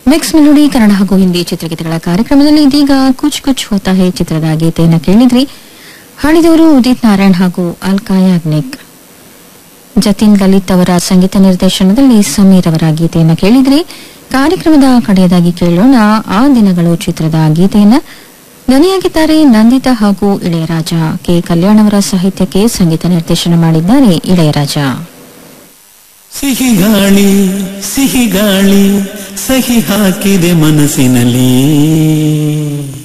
mix melody Kannada ಹಾಗೂ ಹಿಂದಿ ಚಿತ್ರಗೀತೆಗಳ ಕಾರ್ಯಕ್ರಮದಲ್ಲಿ ಇದೀಗ ಕುಚ್ ಕುಚ್ ಹೋತಾ ಹೇ ಚಿತ್ರದ ಗೀತೆಯನ್ನು ಕೇಳಿದ್ರಿ ಹಾಡಿದವರು ಉದಿತ್ ನಾರಾಯಣ್ ಹಾಗೂ ಅಲ್ಕಾ ಯಾಗ್ನಿಕ್ ಜತಿನ್ ಲಲಿತ್ ಅವರ ಸಂಗೀತ ನಿರ್ದೇಶನದಲ್ಲಿ ಸಮೀರ್ ಅವರ ಗೀತೆಯನ್ನು ಕೇಳಿದ್ರಿ ಕಾರ್ಯಕ್ರಮದ ಕಡೆಯದಾಗಿ ಕೇಳೋಣ ಆ ದಿನಗಳು ಚಿತ್ರದ ಗೀತೆಯನ್ನ ಧ್ವನಿಯಾಗಿದ್ದಾರೆ ನಂದಿತಾ ಹಾಗೂ ಇಳೆಯರಾಜ ಕೆ ಕಲ್ಯಾಣ್ ಅವರ ಸಾಹಿತ್ಯಕ್ಕೆ ಸಂಗೀತ ನಿರ್ದೇಶನ ಮಾಡಿದ್ದಾರೆ ಇಳೆಯರಾಜ ಸಿಹಿ ಗಾಳಿ ಸಿಹಿ ಗಾಳಿ ಸಹಿ ಹಾಕಿದೆ ಮನಸ್ಸಿನಲ್ಲಿ